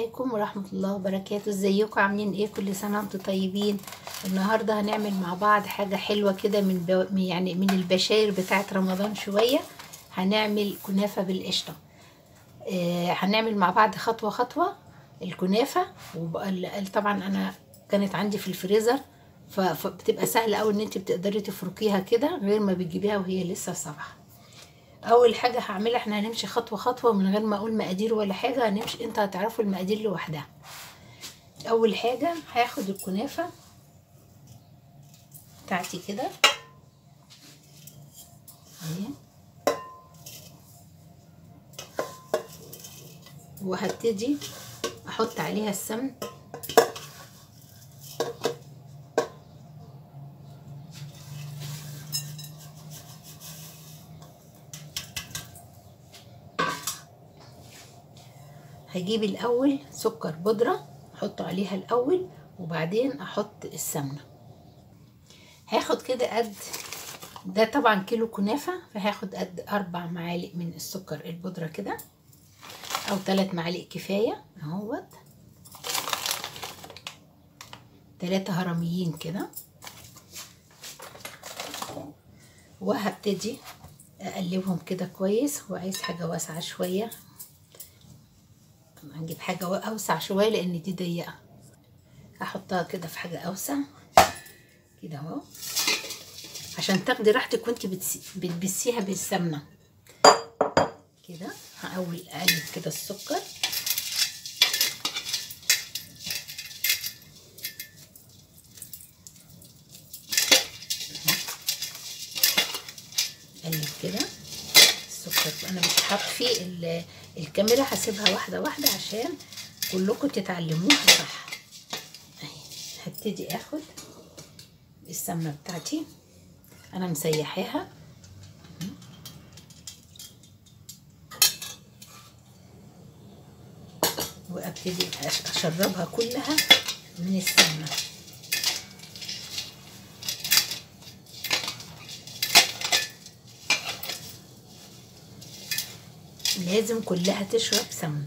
عليكم ورحمة الله وبركاته ازيكم عاملين ايه كل سنة وانتم طيبين النهاردة هنعمل مع بعض حاجة حلوة كده من بو... يعني من البشاير بتاعة رمضان شوية هنعمل كنافة بالقشطة آه هنعمل مع بعض خطوة خطوة الكنافة وطبعا انا كانت عندي في الفريزر ف- فبتبقى سهلة اوي ان انت بتقدري تفركيها كده غير ما بتجيبيها وهي لسه صبحة اول حاجه هعملها احنا هنمشي خطوه خطوه من غير ما اقول مقادير ولا حاجه هنمشي انت هتعرفوا المقادير لوحدها اول حاجه هاخد الكنافه بتاعتي كده اهي وهبتدي احط عليها السمن هجيب الاول سكر بودره احطه عليها الاول وبعدين احط السمنه هاخد كده قد ده طبعا كيلو كنافه فهاخد قد اربع معالق من السكر البودره كده او ثلاث معالق كفايه اهوت ثلاثة هرميين كده وهبتدي اقلبهم كده كويس هو عايز حاجه واسعه شويه هنجيب حاجة أوسع شوية لأن دي ضيقة هحطها كده في حاجة أوسع كده أهو عشان تاخدي راحتك وانت بتبسيها بالسمنة كده هقول أقلب كده السكر قلب كده السكر انا مش هطفي الكاميرا هسيبها واحده واحده عشان كلكم تتعلموها صح اهي هبتدي اخد السمنه بتاعتي انا مسيحاها وابتدي اشربها كلها من السمنه لازم كلها تشرب سمن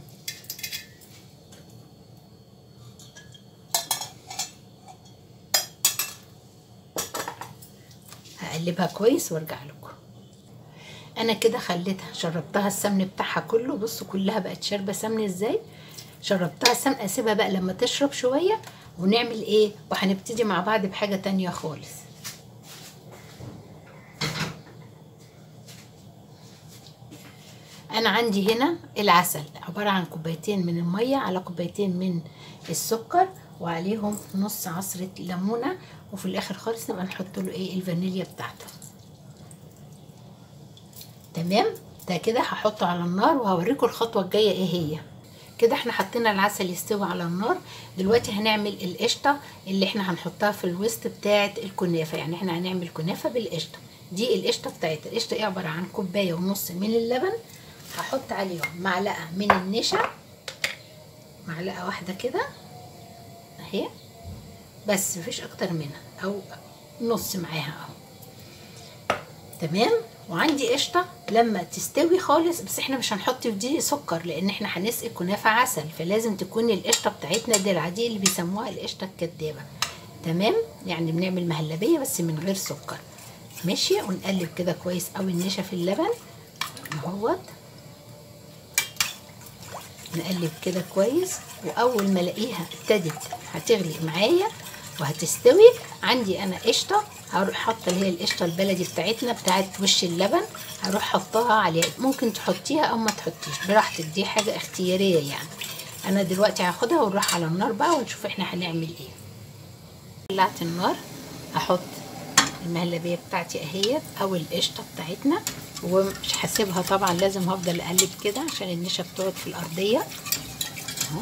هقلبها كويس وارجع لكم انا كده خليتها شربتها السمن بتاعها كله بصوا كلها بقت شاربه سمن ازاي شربتها السمن اسيبها بقى لما تشرب شويه ونعمل ايه وهنبتدي مع بعض بحاجه تانية خالص انا عندي هنا العسل عباره عن كوبايتين من الميه على كوبايتين من السكر وعليهم نص عصره ليمونه وفي الاخر خالص نبقى نحط له ايه الفانيليا بتاعته تمام ده كده هحطه على النار وهوريكم الخطوه الجايه ايه هي كده احنا حطينا العسل يستوي على النار دلوقتي هنعمل القشطه اللي احنا هنحطها في الوسط بتاعه الكنافه يعني احنا هنعمل كنافه بالقشطه دي القشطه بتاعتها القشطه ايه عباره عن كوبايه ونص من اللبن هحط عليهم معلقه من النشا معلقه واحده كده اهي بس مفيش اكتر منها او نص معاها اهو تمام وعندي قشطه لما تستوي خالص بس احنا مش هنحط في دي سكر لان احنا هنسقي كنافه عسل فلازم تكون القشطه بتاعتنا دلع دي اللي بيسموها القشطه الكدابه تمام يعني بنعمل مهلبيه بس من غير سكر ماشي ونقلب كده كويس قوي النشا في اللبن اهوت نقلب كده كويس واول ما الاقيها ابتدت هتغلي معايا وهتستوي عندي انا قشطه هروح حاطه اللي هي القشطه البلدي بتاعتنا بتاعت وش اللبن هروح حطها عليها ممكن تحطيها او ما تحطيش براحتك دي حاجه اختياريه يعني انا دلوقتي هاخدها ونروح على النار بقى ونشوف احنا هنعمل ايه ولعت النار هحط المهلبيه بتاعتي اهيت او القشطه بتاعتنا ومش هسيبها طبعا لازم هفضل اقلب كده عشان النشا بتقعد في الارضيه اهو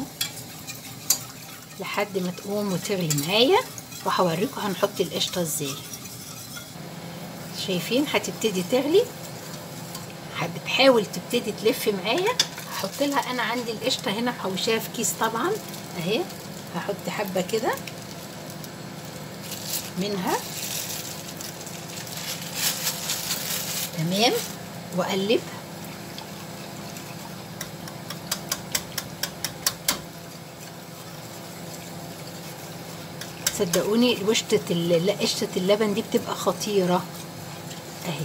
لحد ما تقوم وتغلي معايا وهوريكم هنحط القشطه ازاي شايفين هتبتدي تغلي بتحاول تبتدي تلف معايا هحط لها انا عندي القشطه هنا محوشاها في كيس طبعا اهي هحط حبه كده منها تمام واقلبها صدقوني وشطة ال- لا قشطة اللبن دي بتبقى خطيرة اهي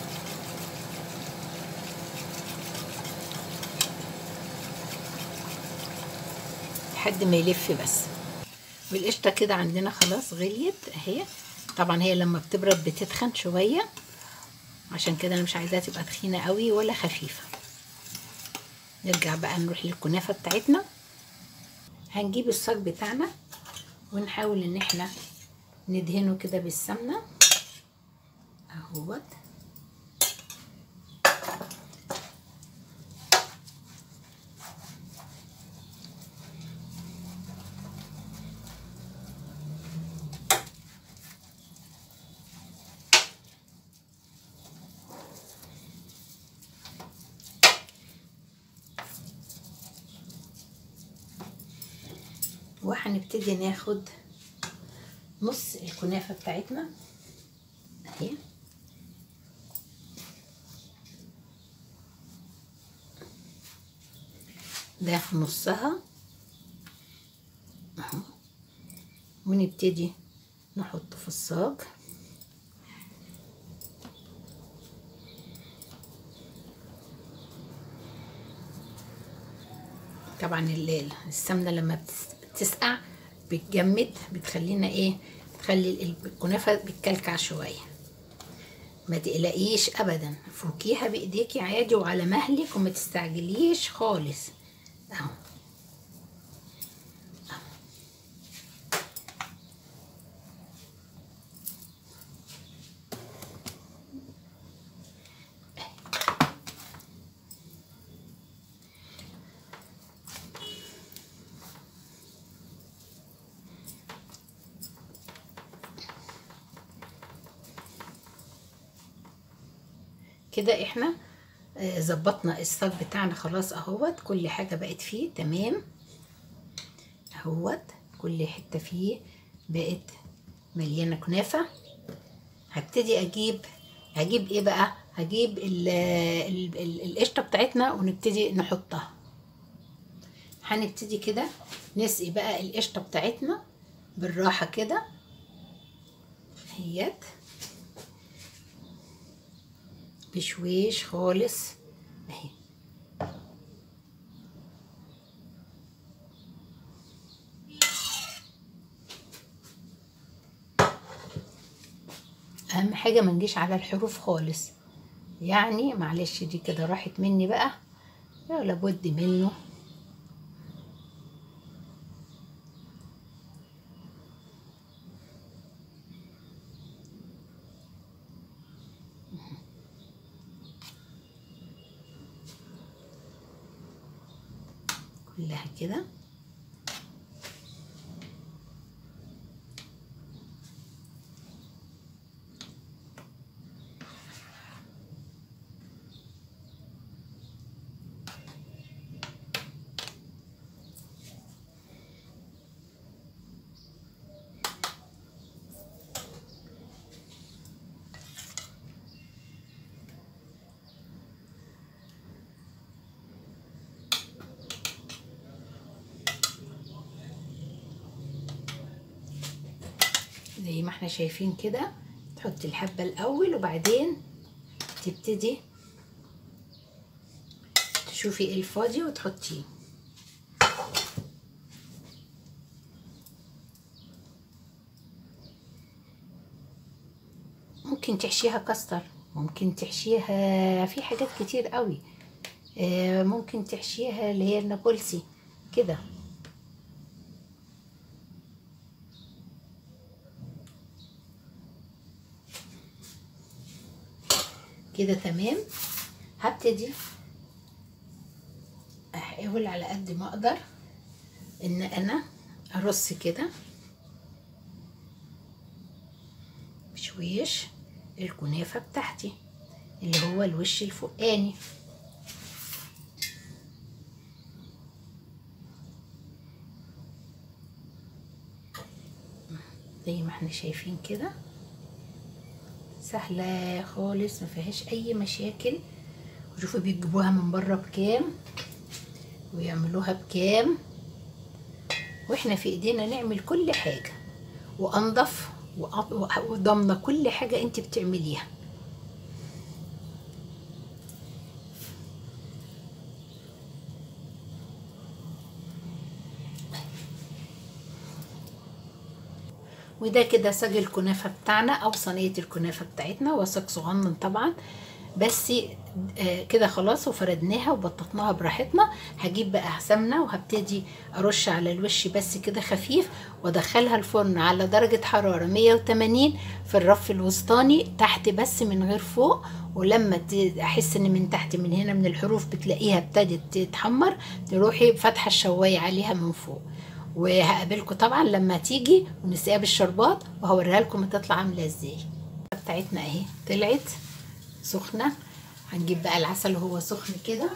لحد ما يلف بس والقشطة كده عندنا خلاص غليت اهي طبعا هي لما بتبرد بتتخن شوية عشان كده انا مش عايزاها تبقى تخينة قوي ولا خفيفة نرجع بقى نروح للكنافة بتاعتنا هنجيب الصاج بتاعنا ونحاول ان احنا ندهنه كده بالسمنة اهوت وهنبتدي ناخد نص الكنافة بتاعتنا اهي ده نصها اهو ونبتدي نحطه في الصاج طبعا ال- السمنه لما بتس- بتسقع بتجمد بتخلينا ايه بتخلي ال- الكنافه بتكلكع شويه ما تقلقيش ابدا فكيها بايديكي عادي وعلى مهلك وما تستعجليش خالص اهو كده احنا آه، ظبطنا الصاج بتاعنا خلاص اهوت كل حاجة بقت فيه تمام اهوت كل حتة فيه بقت مليانة كنافة هبتدي اجيب هجيب ايه بقى هجيب ال- ال- ال- القشطة بتاعتنا ونبتدي نحطها هنبتدي كده نسقي بقى القشطة بتاعتنا بالراحة كده هيت بشويش خالص اهي اهم حاجه ما نجيش على الحروف خالص يعني معلش دي كده راحت مني بقى لا لابد منه كلها كده زي ما احنا شايفين كده تحطي الحبة الأول وبعدين تبتدي تشوفي ايه الفاضي وتحطيه ممكن تحشيها كاستر ممكن تحشيها في حاجات كتير قوي آه، ممكن تحشيها اللي هي النابلسي كده كده تمام هبتدي احاول على قد ما اقدر ان انا ارص كده بشويش الكنافة بتاعتي اللي هو الوش الفوقاني زي ما احنا شايفين كده سهلة خالص ما فيهاش اي مشاكل وشوفوا بيجيبوها من بره بكام ويعملوها بكام واحنا في ايدينا نعمل كل حاجة وانضف وضامنه كل حاجه انت بتعمليها وده كده سج الكنافه بتاعنا او صينيه الكنافه بتاعتنا وسج صغنن طبعا بس آه كده خلاص وفردناها وبططناها براحتنا هجيب بقى سمنه وهبتدي ارش على الوش بس كده خفيف وادخلها الفرن على درجه حراره 180 في الرف الوسطاني تحت بس من غير فوق ولما احس ان من تحت من هنا من الحروف بتلاقيها ابتدت تتحمر تروحي فاتحه الشوايه عليها من فوق وهقابلكم طبعا لما تيجي ونسقيها بالشربات وهوريها لكم هتطلع عامله ازاي بتاعتنا اهي طلعت سخنه هنجيب بقى العسل وهو سخن كده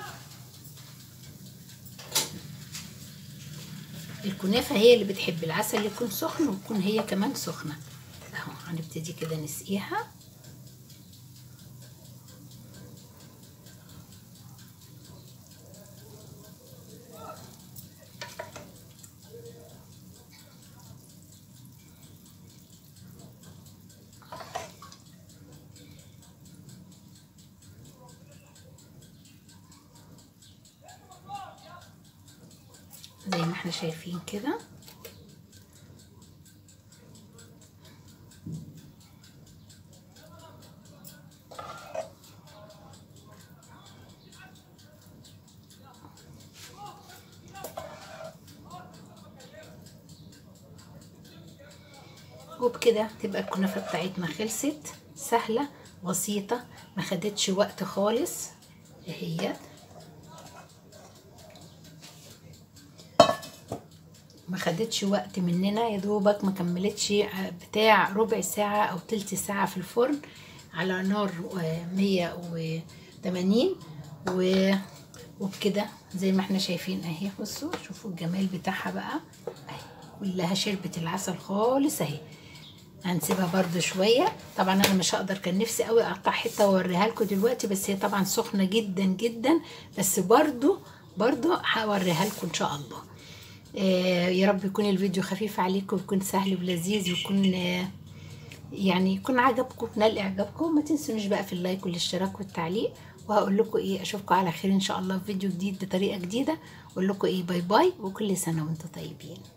الكنافه هي اللي بتحب العسل يكون سخن وتكون هي كمان سخنه اهو هنبتدي كده نسقيها زي ما احنا شايفين كده وبكده تبقى الكنافه بتاعتنا خلصت سهله بسيطه ما خدتش وقت خالص اهيت ما خدتش وقت مننا يا دوبك ما كملتش بتاع ربع ساعة او تلت ساعة في الفرن على نار مية وتمانين وبكده زي ما احنا شايفين اهي بصوا شوفوا الجمال بتاعها بقى اهي كلها شربت العسل خالص اهي هنسيبها برضو شوية طبعا انا مش هقدر كان نفسي قوي اقطع حتة واوريها لكم دلوقتي بس هي طبعا سخنة جدا جدا بس برضو برضو هوريها لكم ان شاء الله آه يا رب يكون الفيديو خفيف عليكم ويكون سهل ولذيذ ويكون آه يعني يكون عجبكم نال اعجابكم ما تنسونيش بقى في اللايك والاشتراك والتعليق وهقول لكم ايه اشوفكم على خير ان شاء الله في فيديو جديد بطريقه جديده اقول لكم ايه باي باي وكل سنه وانتم طيبين